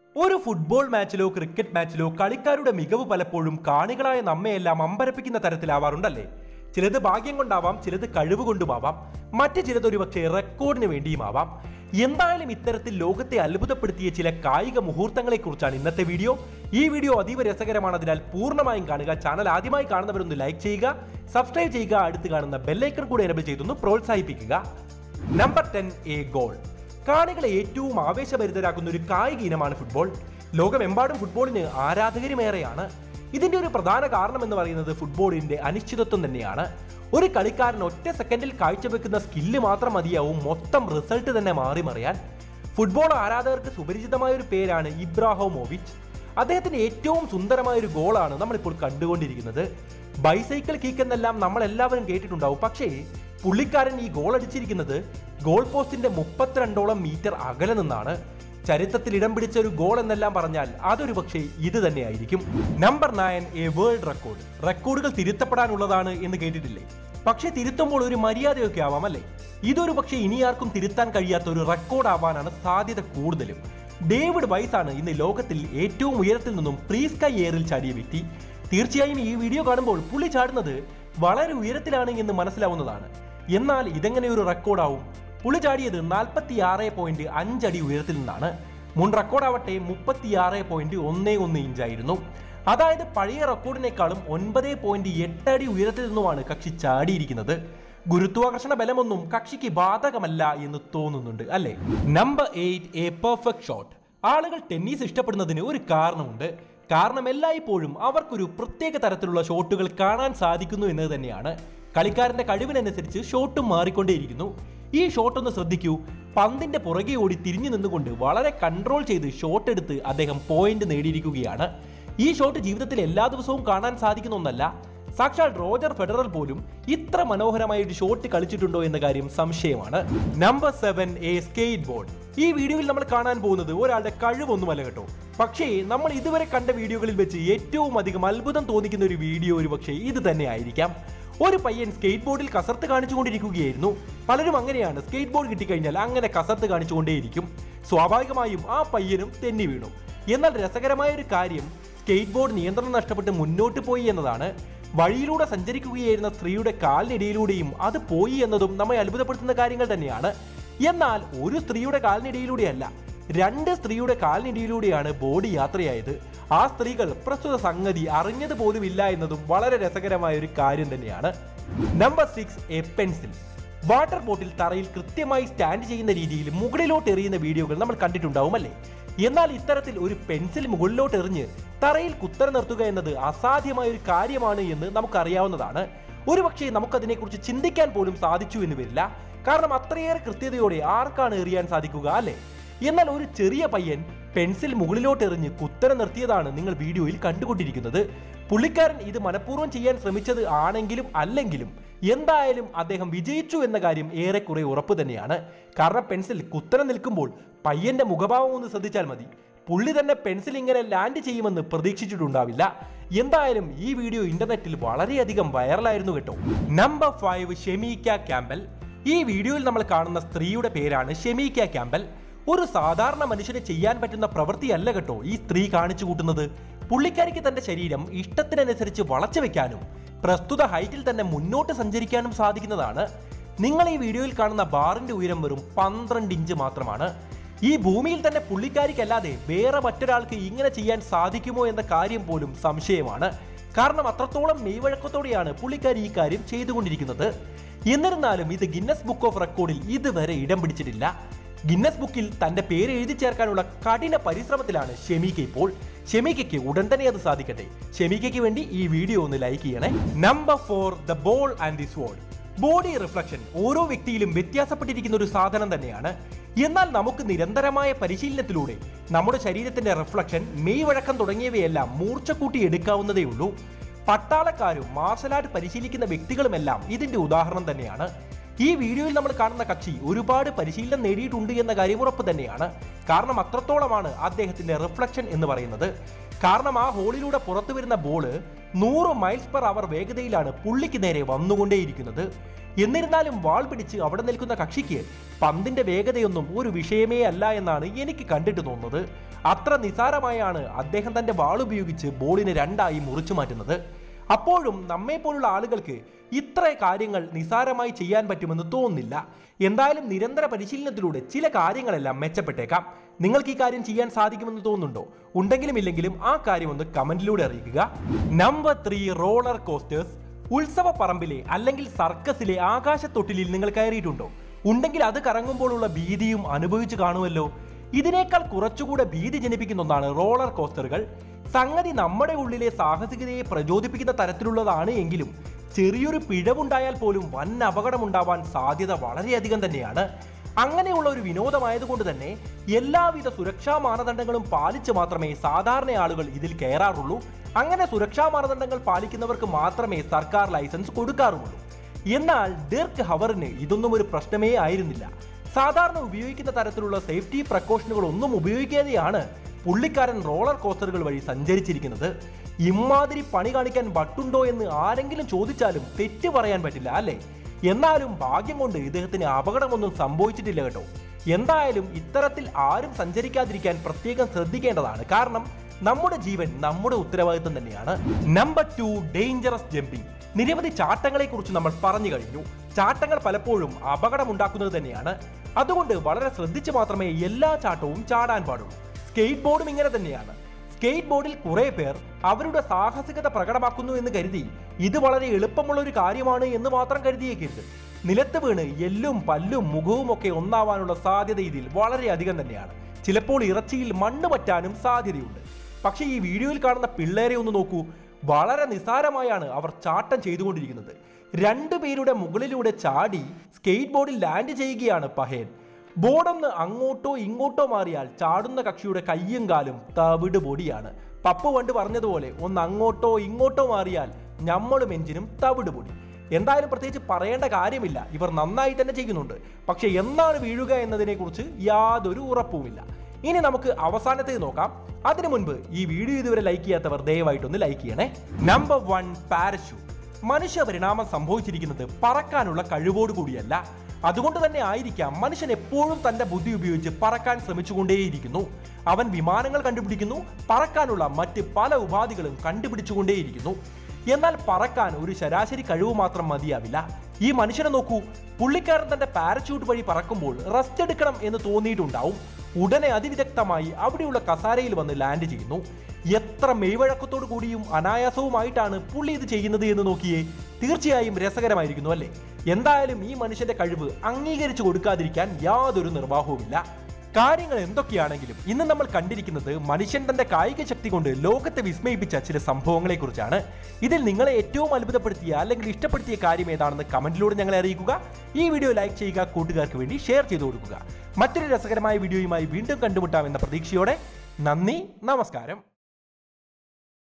ഒരു football മാച്ചിലോ cricket മാച്ചിലോ കളിക്കാരുടെ മികവ് പലപ്പോഴും കാണികളായ നമ്മയെല്ലാം അമ്പരപ്പിക്കുന്ന തരത്തിലാവാറുണ്ടല്ലേ ചിലത് ഭാഗ്യം കൊണ്ടാവാം ചിലത് കഴിവ് കൊണ്ടുമാവാം മറ്റു ചിലത് ഒരുപക്ഷെ റെക്കോർഡിന് വേണ്ടിയുമാവാം എന്തായാലും ഇത്തരത്തിൽ ലോകത്തെ അത്ഭുതപ്പെടുത്തിയ ചില കായിക മുഹൂർത്തങ്ങളെ കുറിച്ചാണ് ഇന്നത്തെ വീഡിയോ ഈ വീഡിയോ അതീവ രസകരമാണതിനാൽ പൂർണ്ണമായും കാണുക ചാനൽ ആദ്യമായി കാണുന്നവരൊന്ന് ലൈക്ക് ചെയ്യുക സബ്സ്ക്രൈബ് ചെയ്യുക അടുത്ത് കാണുന്ന ബെല്ലൈക്കൺ കൂടെ എനബിൾ ചെയ്തൊന്ന് പ്രോത്സാഹിപ്പിക്കുക നമ്പർ ടെൻ എ ഗോൾ കാണികളെ ഏറ്റവും ആവേശഭരിതരാക്കുന്ന ഒരു കായിക ഇനമാണ് ഫുട്ബോൾ ലോകമെമ്പാടും ഫുട്ബോളിന് ആരാധകരുമേറെയാണ് ഇതിന്റെ ഒരു പ്രധാന കാരണം എന്ന് പറയുന്നത് ഫുട്ബോളിന്റെ അനിശ്ചിതത്വം തന്നെയാണ് ഒരു കളിക്കാരൻ ഒറ്റ സെക്കൻഡിൽ കാഴ്ചവെക്കുന്ന സ്കില്ല് മാത്രം മതിയാവും മൊത്തം റിസൾട്ട് തന്നെ മാറി മറിയാൻ ഫുട്ബോൾ ആരാധകർക്ക് സുപരിചിതമായ ഒരു പേരാണ് ഇബ്രാഹോമോവിച്ച് അദ്ദേഹത്തിന്റെ ഏറ്റവും സുന്ദരമായ ഒരു ഗോളാണ് നമ്മളിപ്പോൾ കണ്ടുകൊണ്ടിരിക്കുന്നത് ബൈസൈക്കിൾ കിക്ക് എന്നെല്ലാം നമ്മൾ എല്ലാവരും കേട്ടിട്ടുണ്ടാവും പക്ഷേ പുള്ളിക്കാരൻ ഈ ഗോൾ അടിച്ചിരിക്കുന്നത് ഗോൾ പോസ്റ്റിന്റെ മുപ്പത്തിരണ്ടോളം മീറ്റർ അകലെ നിന്നാണ് ചരിത്രത്തിൽ ഇടം പിടിച്ച ഒരു ഗോൾ എന്നെല്ലാം പറഞ്ഞാൽ അതൊരു പക്ഷേ ഇത് തന്നെയായിരിക്കും number nine a world record റെക്കോർഡുകൾ തിരുത്തപ്പെടാനുള്ളതാണ് എന്ന് കേട്ടിട്ടില്ലേ പക്ഷേ തിരുത്തുമ്പോൾ ഒരു മര്യാദയൊക്കെ ആവാം അല്ലേ ഇതൊരു പക്ഷേ ഇനി ആർക്കും തിരുത്താൻ കഴിയാത്ത ഒരു റെക്കോർഡ് ആവാനാണ് സാധ്യത കൂടുതലും ഡേവിഡ് വൈസ് ആണ് ഇന്ന് ലോകത്തിൽ ഏറ്റവും ഉയരത്തിൽ നിന്നും പ്രീ സ്കൈ എയറിൽ ചാടിയ വ്യക്തി തീർച്ചയായും ഈ വീഡിയോ കാണുമ്പോൾ പുള്ളി ചാടുന്നത് വളരെ ഉയരത്തിലാണ് എന്ന് മനസ്സിലാവുന്നതാണ് എന്നാൽ ഇതെങ്ങനെ ഒരു റെക്കോർഡാവും പുള്ളി ചാടിയത് നാൽപ്പത്തി ആറ് പോയിന്റ് അഞ്ചടി ഉയരത്തിൽ നിന്നാണ് മുൻ റെക്കോർഡാവട്ടെ മുപ്പത്തി ആറ് പോയിന്റ് ഒന്നേ ഒന്ന് ഇഞ്ചായിരുന്നു അതായത് പഴയ റെക്കോർഡിനേക്കാളും ഒൻപത് പോയിന്റ് എട്ട് അടി ഉയരത്തിൽ നിന്നുമാണ് കക്ഷി ചാടിയിരിക്കുന്നത് ഗുരുത്വാകർഷണ ബലമൊന്നും കക്ഷിക്ക് ബാധകമല്ല എന്ന് തോന്നുന്നുണ്ട് അല്ലേ number eight a perfect shot ആളുകൾ ടെന്നീസ് ഇഷ്ടപ്പെടുന്നതിന് ഒരു കാരണമുണ്ട് കാരണം എല്ലായ്പ്പോഴും അവർക്കൊരു പ്രത്യേക തരത്തിലുള്ള ഷോട്ടുകൾ കാണാൻ സാധിക്കുന്നു എന്നത് തന്നെയാണ് കളിക്കാരന്റെ കഴിവിനനുസരിച്ച് ഷോട്ടും മാറിക്കൊണ്ടേയിരിക്കുന്നു ഈ ഷോട്ട് ഒന്ന് ശ്രദ്ധിക്കൂ പന്തിന്റെ പുറകെ ഓടി തിരിഞ്ഞു നിന്നുകൊണ്ട് വളരെ കൺട്രോൾ ചെയ്ത് ഷോട്ട് എടുത്ത് അദ്ദേഹം പോയിന്റ് നേടിയിരിക്കുകയാണ് ഈ ഷോട്ട് ജീവിതത്തിൽ എല്ലാ ദിവസവും കാണാൻ സാധിക്കുന്ന ഒന്നല്ല സാക്ഷാൽ റോജർ ഫെഡറർ പോലും ഇത്ര മനോഹരമായ ഒരു ഷോട്ട് കളിച്ചിട്ടുണ്ടോ എന്ന കാര്യം സംശയമാണ് number seven a skateboard ഈ വീഡിയോയിൽ നമ്മൾ കാണാൻ പോകുന്നത് ഒരാളുടെ കഴിവൊന്നുമല്ല കേട്ടോ പക്ഷേ നമ്മൾ ഇതുവരെ കണ്ട വീഡിയോകളിൽ വെച്ച് ഏറ്റവും അധികം അത്ഭുതം തോന്നിക്കുന്ന ഒരു വീഡിയോ ഒരു പക്ഷേ ഇത് തന്നെ ആയിരിക്കാം ഒരു പയ്യൻ സ്കേറ്റ് ബോർഡിൽ കസർത്ത് കാണിച്ചുകൊണ്ടിരിക്കുകയായിരുന്നു പലരും അങ്ങനെയാണ് സ്കേറ്റ് ബോർഡ് കിട്ടിക്കഴിഞ്ഞാൽ അങ്ങനെ കസർത്ത് കാണിച്ചുകൊണ്ടേയിരിക്കും സ്വാഭാവികമായും ആ പയ്യനും തെന്നി വീണു എന്നാൽ രസകരമായ ഒരു കാര്യം സ്കേറ്റ് ബോർഡ് നിയന്ത്രണം നഷ്ടപ്പെട്ട് മുന്നോട്ട് പോയി എന്നതാണ് വഴിയിലൂടെ സഞ്ചരിക്കുകയായിരുന്ന സ്ത്രീയുടെ കാലിനിടയിലൂടെയും അത് പോയി എന്നതും നമ്മെ അത്ഭുതപ്പെടുത്തുന്ന കാര്യങ്ങൾ തന്നെയാണ് എന്നാൽ ഒരു സ്ത്രീയുടെ കാലിനിടയിലൂടെയല്ല രണ്ട് സ്ത്രീയുടെ കാലിനിടയിലൂടെയാണ് ബോഡി യാത്രയായത് ആ സ്ത്രീകൾ പ്രസ്തുത സംഗതി അറിഞ്ഞത് പോലും ഇല്ല എന്നതും വളരെ രസകരമായ ഒരു കാര്യം തന്നെയാണ് number six a pencil water bottle തറയിൽ കൃത്യമായി സ്റ്റാൻഡ് ചെയ്യുന്ന രീതിയിൽ മുകളിലോട്ട് എറിയുന്ന വീഡിയോകൾ നമ്മൾ കണ്ടിട്ടുണ്ടാവും അല്ലേ എന്നാൽ ഇത്തരത്തിൽ ഒരു പെൻസിൽ മുകളിലോട്ട് എറിഞ്ഞ് തറയിൽ കുത്തര നിർത്തുക എന്നത് അസാധ്യമായ ഒരു കാര്യമാണ് എന്ന് നമുക്കറിയാവുന്നതാണ് ഒരുപക്ഷെ നമുക്കതിനെക്കുറിച്ച് ചിന്തിക്കാൻ പോലും സാധിച്ചു എന്ന് വരില്ല കാരണം അത്രയേറെ കൃത്യതയോടെ ആർക്കാണ് എറിയാൻ സാധിക്കുക അല്ലേ എന്നാൽ ഒരു ചെറിയ പയ്യൻ പെൻസിൽ മുകളിലോട്ട് എറിഞ്ഞ് കുത്തര നിർത്തിയതാണ് നിങ്ങൾ വീഡിയോയിൽ കണ്ടുകൊണ്ടിരിക്കുന്നത് പുള്ളിക്കാരൻ ഇത് മനഃപൂർവ്വം ചെയ്യാൻ ശ്രമിച്ചത് ആണെങ്കിലും അല്ലെങ്കിലും എന്തായാലും അദ്ദേഹം വിജയിച്ചു എന്ന കാര്യം ഏറെക്കുറെ ഉറപ്പ് തന്നെയാണ് കാരണം പെൻസിൽ കുത്തര നിൽക്കുമ്പോൾ പയ്യന്റെ മുഖഭാവം ഒന്ന് ശ്രദ്ധിച്ചാൽ മതി പുള്ളി തന്നെ പെൻസിൽ ഇങ്ങനെ ലാൻഡ് ചെയ്യുമെന്ന് പ്രതീക്ഷിച്ചിട്ടുണ്ടാവില്ല എന്തായാലും ഈ വീഡിയോ ഇന്റർനെറ്റിൽ വളരെയധികം വൈറലായിരുന്നു കേട്ടോ നമ്പർ ഫൈവ് ഷെമീക്ക ക്യാമ്പൽ ഈ വീഡിയോയിൽ നമ്മൾ കാണുന്ന സ്ത്രീയുടെ പേരാണ് ഷെമീക്ക ക്യാമ്പൽ ഒരു സാധാരണ മനുഷ്യന് ചെയ്യാൻ പറ്റുന്ന പ്രവൃത്തിയല്ല കേട്ടോ ഈ സ്ത്രീ കാണിച്ചു കൂട്ടുന്നത് പുള്ളിക്കാരിക്ക് തന്റെ ശരീരം ഇഷ്ടത്തിനനുസരിച്ച് വളച്ചു വെക്കാനും പ്രസ്തുത ഹൈറ്റിൽ തന്നെ മുന്നോട്ട് സഞ്ചരിക്കാനും സാധിക്കുന്നതാണ് നിങ്ങൾ ഈ വീഡിയോയിൽ കാണുന്ന ബാറിന്റെ ഉയരം വെറും പന്ത്രണ്ട് ഇഞ്ച് മാത്രമാണ് ഈ ഭൂമിയിൽ തന്നെ പുള്ളിക്കാരിക്കല്ലാതെ വേറെ മറ്റൊരാൾക്ക് ഇങ്ങനെ ചെയ്യാൻ സാധിക്കുമോ എന്ന കാര്യം പോലും സംശയമാണ് കാരണം അത്രത്തോളം മെയ്വഴക്കത്തോടെയാണ് പുള്ളിക്കാരി ഈ കാര്യം ചെയ്തുകൊണ്ടിരിക്കുന്നത് എന്നിരുന്നാലും ഇത് ഗിന്നസ് ബുക്ക് ഓഫ് റെക്കോർഡിൽ ഇതുവരെ ഇടം പിടിച്ചിട്ടില്ല ഗിന്നസ് ബുക്കിൽ തന്റെ പേര് എഴുതി ചേർക്കാനുള്ള കഠിന പരിശ്രമത്തിലാണ് ഷെമീക്ക ഇപ്പോൾ ഷെമീക്കയ്ക്ക് ഉടൻ തന്നെ അത് സാധിക്കട്ടെ ഷെമീക്കയ്ക്ക് വേണ്ടി ഈ വീഡിയോ ഒന്ന് ലൈക്ക് ചെയ്യണേ number four the ball and the sword body reflection ഓരോ വ്യക്തിയിലും വ്യത്യാസപ്പെട്ടിരിക്കുന്ന ഒരു സാധനം തന്നെയാണ് എന്നാൽ നമുക്ക് നിരന്തരമായ പരിശീലനത്തിലൂടെ നമ്മുടെ ശരീരത്തിന്റെ റിഫ്ലക്ഷൻ മെയ് വഴക്കം തുടങ്ങിയവയെല്ലാം മൂർച്ച കൂട്ടി എടുക്കാവുന്നതേ ഉള്ളൂ പട്ടാളക്കാരും മാർഷൽ ആർട്ട് പരിശീലിക്കുന്ന വ്യക്തികളുമെല്ലാം ഇതിന്റെ ഉദാഹരണം തന്നെയാണ് ഈ വീഡിയോയിൽ നമ്മൾ കാണുന്ന കക്ഷി ഒരുപാട് പരിശീലനം നേടിയിട്ടുണ്ട് എന്ന കാര്യം ഉറപ്പ് തന്നെയാണ് കാരണം അത്രത്തോളമാണ് അദ്ദേഹത്തിന്റെ റിഫ്ലക്ഷൻ എന്ന് പറയുന്നത് കാരണം ആ ഹോളിലൂടെ പുറത്തു വരുന്ന ബോള് നൂറ് മൈൽസ് പെർ അവർ വേഗതയിലാണ് പുള്ളിക്ക് നേരെ വന്നുകൊണ്ടേയിരിക്കുന്നത് എന്നിരുന്നാലും വാൾ പിടിച്ച് അവിടെ നിൽക്കുന്ന കക്ഷിക്ക് പന്തിന്റെ വേഗതയൊന്നും ഒരു വിഷയമേ അല്ല എന്നാണ് എനിക്ക് കണ്ടിട്ട് തോന്നുന്നത് അത്ര നിസാരമായാണ് അദ്ദേഹം തന്റെ വാൾ ഉപയോഗിച്ച് ബോളിനെ രണ്ടായി മുറിച്ചു മാറ്റുന്നത് അപ്പോഴും നമ്മെ പോലുള്ള ആളുകൾക്ക് ഇത്ര കാര്യങ്ങൾ നിസാരമായി ചെയ്യാൻ പറ്റുമെന്ന് തോന്നുന്നില്ല എന്തായാലും നിരന്തര പരിശീലനത്തിലൂടെ ചില കാര്യങ്ങളെല്ലാം മെച്ചപ്പെട്ടേക്കാം നിങ്ങൾക്ക് ഈ കാര്യം ചെയ്യാൻ സാധിക്കുമെന്ന് തോന്നുന്നുണ്ടോ ഉണ്ടെങ്കിലും ഇല്ലെങ്കിലും ആ കാര്യം ഒന്ന് കമന്റിലൂടെ അറിയിക്കുക നമ്പർ ത്രീ റോളർ കോസ്റ്റേഴ്സ് ഉത്സവ പറമ്പിലെ അല്ലെങ്കിൽ സർക്കസിലെ ആകാശത്തൊട്ടിലിൽ നിങ്ങൾ കയറിയിട്ടുണ്ടോ ഉണ്ടെങ്കിൽ അത് കറങ്ങുമ്പോഴുള്ള ഭീതിയും അനുഭവിച്ചു കാണുമല്ലോ ഇതിനേക്കാൾ കുറച്ചുകൂടെ ഭീതി ജനിപ്പിക്കുന്ന ഒന്നാണ് റോളർ കോസ്റ്ററുകൾ സംഗതി നമ്മുടെ ഉള്ളിലെ സാഹസികതയെ പ്രചോദിപ്പിക്കുന്ന തരത്തിലുള്ളതാണ് എങ്കിലും ചെറിയൊരു പിഴവുണ്ടായാൽ പോലും വൻ അപകടമുണ്ടാവാൻ സാധ്യത വളരെയധികം തന്നെയാണ് അങ്ങനെയുള്ള ഒരു വിനോദമായതുകൊണ്ട് തന്നെ എല്ലാവിധ സുരക്ഷാ മാനദണ്ഡങ്ങളും പാലിച്ച് മാത്രമേ സാധാരണ ആളുകൾ ഇതിൽ കയറാറുള്ളൂ അങ്ങനെ സുരക്ഷാ മാനദണ്ഡങ്ങൾ പാലിക്കുന്നവർക്ക് മാത്രമേ സർക്കാർ ലൈസൻസ് കൊടുക്കാറുള്ളൂ എന്നാൽ ഡിർക്ക് ഹവറിന് ഇതൊന്നും ഒരു പ്രശ്നമേ ആയിരുന്നില്ല സാധാരണ ഉപയോഗിക്കുന്ന തരത്തിലുള്ള സേഫ്റ്റി പ്രിക്കോഷനുകൾ ഒന്നും ഉപയോഗിക്കാതെയാണ് പുള്ളിക്കാരൻ റോളർ കോസ്റ്ററുകൾ വഴി സഞ്ചരിച്ചിരിക്കുന്നത് ഇമാതിരി പണി കാണിക്കാൻ വട്ടുണ്ടോ എന്ന് ആരെങ്കിലും ചോദിച്ചാലും തെറ്റ് പറയാൻ പറ്റില്ല അല്ലേ എന്നാലും ഭാഗ്യം കൊണ്ട് ഇദ്ദേഹത്തിന് അപകടമൊന്നും സംഭവിച്ചിട്ടില്ല കേട്ടോ എന്തായാലും ഇത്തരത്തിൽ ആരും സഞ്ചരിക്കാതിരിക്കാൻ പ്രത്യേകം ശ്രദ്ധിക്കേണ്ടതാണ് കാരണം നമ്മുടെ ജീവൻ നമ്മുടെ ഉത്തരവാദിത്വം തന്നെയാണ് നമ്പർ ടു ഡേഞ്ചറസ് ജമ്പിംഗ് നിരവധി ചാട്ടങ്ങളെ കുറിച്ച് നമ്മൾ പറഞ്ഞു കഴിഞ്ഞു ചാട്ടങ്ങൾ പലപ്പോഴും അപകടമുണ്ടാക്കുന്നത് തന്നെയാണ് അതുകൊണ്ട് വളരെ ശ്രദ്ധിച്ച് മാത്രമേ എല്ലാ ചാട്ടവും ചാടാൻ പാടുള്ളൂ സ്കേറ്റ് ബോർഡും ഇങ്ങനെ തന്നെയാണ് സ്കേറ്റ് ബോർഡിൽ കുറെ പേർ അവരുടെ സാഹസികത പ്രകടമാക്കുന്നു എന്ന് കരുതി ഇത് വളരെ എളുപ്പമുള്ള ഒരു കാര്യമാണ് എന്ന് മാത്രം കരുതിയേക്കരുത് നിലത്ത് വീണ് എല്ലും പല്ലും മുഖവും ഒക്കെ ഒന്നാവാനുള്ള സാധ്യത ഇതിൽ വളരെയധികം തന്നെയാണ് ചിലപ്പോൾ ഇറച്ചിയിൽ മണ്ണ് പറ്റാനും സാധ്യതയുണ്ട് പക്ഷേ ഈ വീഡിയോയിൽ കാണുന്ന പിള്ളേരെ ഒന്ന് നോക്കൂ വളരെ നിസാരമായാണ് അവർ ചാട്ടം ചെയ്തുകൊണ്ടിരിക്കുന്നത് രണ്ടുപേരുടെ മുകളിലൂടെ ചാടി സ്കേറ്റ് ബോർഡിൽ ലാൻഡ് ചെയ്യുകയാണ് പഹേൻ ബോർഡൊന്ന് അങ്ങോട്ടോ ഇങ്ങോട്ടോ മാറിയാൽ ചാടുന്ന കക്ഷിയുടെ കയ്യും കാലും തവിട് പൊടിയാണ് പപ്പു പണ്ട് പറഞ്ഞതുപോലെ ഒന്ന് അങ്ങോട്ടോ ഇങ്ങോട്ടോ മാറിയാൽ ഞമ്മളും എഞ്ചിനും തവിട് പൊടി എന്തായാലും പ്രത്യേകിച്ച് പറയേണ്ട കാര്യമില്ല ഇവർ നന്നായി തന്നെ ചെയ്യുന്നുണ്ട് പക്ഷെ എന്നാണ് വീഴുക എന്നതിനെക്കുറിച്ച് യാതൊരു ഉറപ്പുമില്ല ഇനി നമുക്ക് അവസാനത്തേത് നോക്കാം അതിനു മുൻപ് ഈ വീഡിയോ ഇതുവരെ ലൈക്ക് ചെയ്യാത്തവർ ദയവായിട്ടൊന്ന് ലൈക്ക് ചെയ്യണേ നമ്പർ വൺ പാരഷൂട്ട് മനുഷ്യ പരിണാമം സംഭവിച്ചിരിക്കുന്നത് പറക്കാനുള്ള കഴിവോട് കൂടിയല്ല അതുകൊണ്ട് തന്നെ ആയിരിക്കാം മനുഷ്യൻ എപ്പോഴും തന്റെ ബുദ്ധി ഉപയോഗിച്ച് പറക്കാൻ ശ്രമിച്ചുകൊണ്ടേയിരിക്കുന്നു അവൻ വിമാനങ്ങൾ കണ്ടുപിടിക്കുന്നു പറക്കാനുള്ള മറ്റ് പല ഉപാധികളും കണ്ടുപിടിച്ചുകൊണ്ടേയിരിക്കുന്നു എന്നാൽ പറക്കാൻ ഒരു ശരാശരി കഴിവ് മാത്രം മതിയാവില്ല ഈ മനുഷ്യനെ നോക്കൂ പുള്ളിക്കാരൻ തന്റെ പാരച്യൂട്ട് വഴി പറക്കുമ്പോൾ റെസ്റ്റ് എടുക്കണം എന്ന് തോന്നിയിട്ടുണ്ടാവും ഉടനെ അതിവിദഗ്ധമായി അവിടെയുള്ള കസാരയിൽ വന്ന് ലാൻഡ് ചെയ്യുന്നു എത്ര മെയ്വഴക്കത്തോടു കൂടിയും അനായാസവുമായിട്ടാണ് പുള്ളി ഇത് ചെയ്യുന്നത് എന്ന് നോക്കിയേ തീർച്ചയായും രസകരമായിരിക്കുന്നു അല്ലേ എന്തായാലും ഈ മനുഷ്യന്റെ കഴിവ് അംഗീകരിച്ചു കൊടുക്കാതിരിക്കാൻ യാതൊരു നിർവാഹവുമില്ല കാര്യങ്ങൾ എന്തൊക്കെയാണെങ്കിലും ഇന്ന് നമ്മൾ കണ്ടിരിക്കുന്നത് മനുഷ്യൻ തന്റെ കായിക ശക്തി കൊണ്ട് ലോകത്തെ വിസ്മയിപ്പിച്ച ചില സംഭവങ്ങളെ കുറിച്ചാണ് ഇതിൽ നിങ്ങളെ ഏറ്റവും അത്ഭുതപ്പെടുത്തിയ അല്ലെങ്കിൽ ഇഷ്ടപ്പെടുത്തിയ കാര്യം ഏതാണെന്ന് കമന്റിലൂടെ ഞങ്ങളെ അറിയിക്കുക ഈ വീഡിയോ ലൈക്ക് ചെയ്യുക കൂട്ടുകാർക്ക് വേണ്ടി ഷെയർ ചെയ്തു കൊടുക്കുക മറ്റൊരു രസകരമായ വീഡിയോയുമായി വീണ്ടും കണ്ടുമുട്ടാം എന്ന പ്രതീക്ഷയോടെ നന്ദി നമസ്കാരം